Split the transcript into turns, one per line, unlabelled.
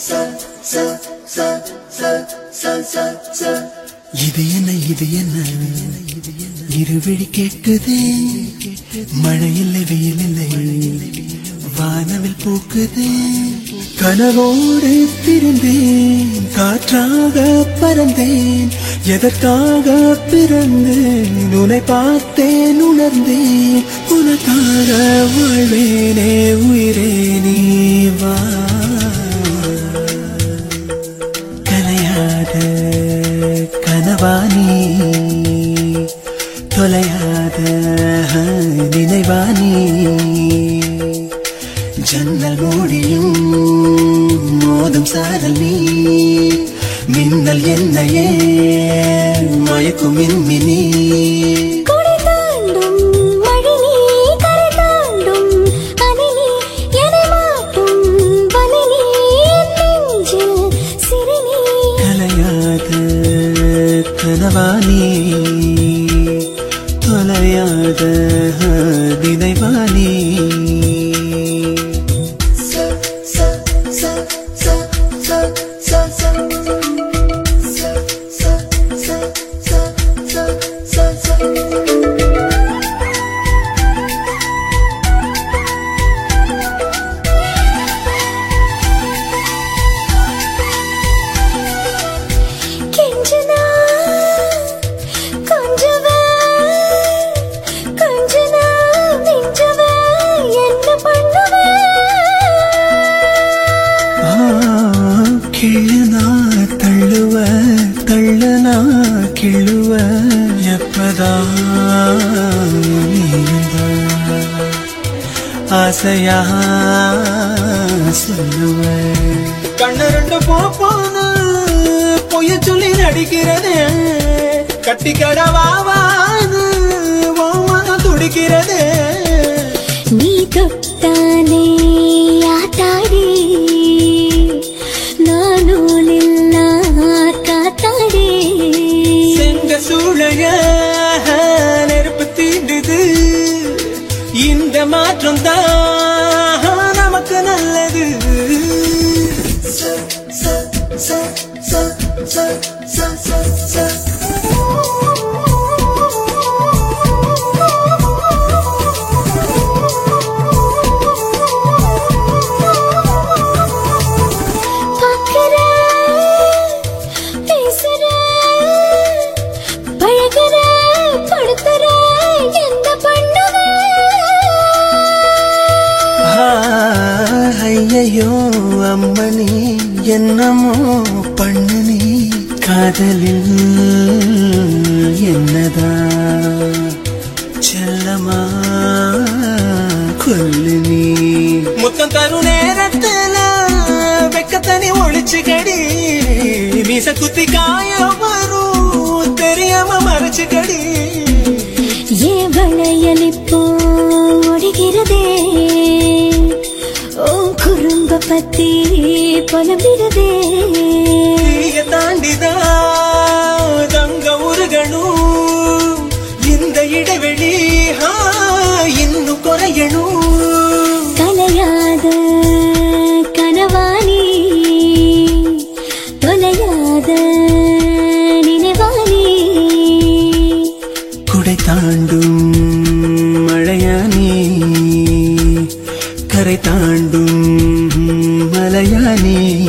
இது என்ன இது என்ன இருவிழி கேட்குதே மழை இல்லை வெயில் இல்லை வானவில் பூக்குதே கனவோடு பிறந்தேன் காற்றாக பறந்தேன் எதற்காக பிறந்தேன் உன்னை பார்த்தேன் உணர்ந்தேன் உனக்காக வாழ்வேனே உயிரே நீ வா கலையாத கனவானி தொலையாத நினைவானி ஜன்னல் மூடியும் மோதும் சாரல் நீ மின்னல் என்னையே மயக்கும் மின்மினி
கொடை தாண்டும் மழை நீ கரை தாண்டும் அலை நீ என்னை மாட்டும் வலை நீ என் நெஞ்சில் சிறு நீ
கலையாத கனவானி தொலையாத நினைவானி
கெஞ்சுனா கொஞ்சுவ கொஞ்சுனா மிஞ்சுவ என்ன பண்ணுவ
ஆ, கிள்ளுனா தள்ளுவ தள்ளுனா கிள்ளுவ எப்பதா நீயுந்தா ஆசையா சொல்லுவ கண்ணு ரெண்டு போப்பானு பொய்ய சொல்லி நடிக்கிறதே கட்டிக்கடவாவான்னு மனம் துடிக்கிறதே
நீ தொட்டாலே ஆத்தாடி நானூலில் காத்தாடி
செங்க சூழைய நெருப்பு தீண்டுது இந்த மாற்றம் தான் நமக்கு நல்லது
பார்க்கிற, பேசுற, பழகுற, படுத்துற, என்ன பண்ணுவ?
ஐயையோ அம்மனி என்னமோ பண்ணு நீ காதலில் என்னதா செல்லமா கொல்லு நீ முத்தம் தரும் நேரத்துல வெக்கத்தனி ஒழிச்சு கடி மீச குத்தி காயம் வரும் தெரியாம மறைச்சு கடி
ஏன் வளையல் இப்போ ஒடுகிறதே ஓ குறும்ப பத்தி புலம்பிடுதே
தீய தாண்டிதான் தங்க உருகணும் இந்த இடைவெளி ஆ, இன்னும் குறையணும்
கலையாத கனவாணி தொலையாத நினைவாணி
குடை தாண்டும் மழையானி கரை தாண்டும் மலையானி